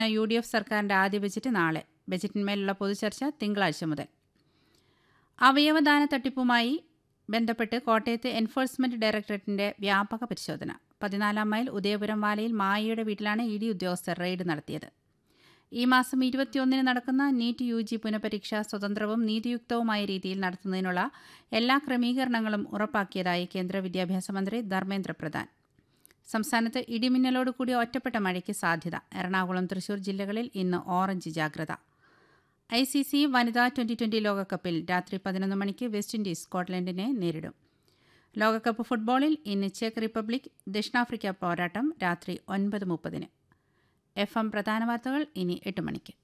U D F സർക്കാരിൻ്റെ ആദ്യ budget നാളെ ബജറ്റിന്മേലുള്ള പൊതുചർച്ച തിങ്കളാഴ്ച മുതൽ അവയവദാന തട്ടിപ്പുമായി ബന്ധപ്പെട്ട് കോട്ടയത്ത് എൻഫോഴ്സ്മെന്റ് ഡയറക്ടറേറ്റിന്റെ വ്യാപക പരിശോധന പതിനാലാം മൈൽ ഉദയപുരം വാലയിൽ മായയുടെ വീട്ടിലാണ് ഇ ഡി ഉദ്യോഗസ്ഥർ റെയ്ഡ് നടത്തിയത് ഈ മാസം ഇരുപത്തിയൊന്നിന് നടക്കുന്ന നീറ്റ് യു ജി പുനഃപരീക്ഷ സ്വതന്ത്രവും നീതിയുക്തവുമായ രീതിയിൽ നടത്തുന്നതിനുള്ള എല്ലാ ക്രമീകരണങ്ങളും ഉറപ്പാക്കിയതായി കേന്ദ്ര വിദ്യാഭ്യാസ മന്ത്രി ധർമ്മേന്ദ്ര പ്രധാൻ സംസ്ഥാനത്ത് ഇടിമിന്നലോടുകൂടിയ ഒറ്റപ്പെട്ട മഴയ്ക്ക് സാധ്യത എറണാകുളം തൃശൂർ ജില്ലകളിൽ ഇന്ന് ഓറഞ്ച് ജാഗ്രത ഐ സി സി വനിതാ ട്വന്റി ട്വന്റി ലോകകപ്പിൽ രാത്രി പതിനൊന്ന് മണിക്ക് വെസ്റ്റ് ഇൻഡീസ് സ്കോട്ട്ലൻഡിനെ നേരിടും ലോകകപ്പ് ഫുട്ബോളിൽ ഇന്ന് ചെക്ക് റിപ്പബ്ലിക് ദക്ഷിണാഫ്രിക്ക പോരാട്ടം രാത്രി ഒൻപത് മുപ്പതിന് എഫ് എം പ്രധാന വാർത്തകൾ ഇനി എട്ട് മണിക്ക്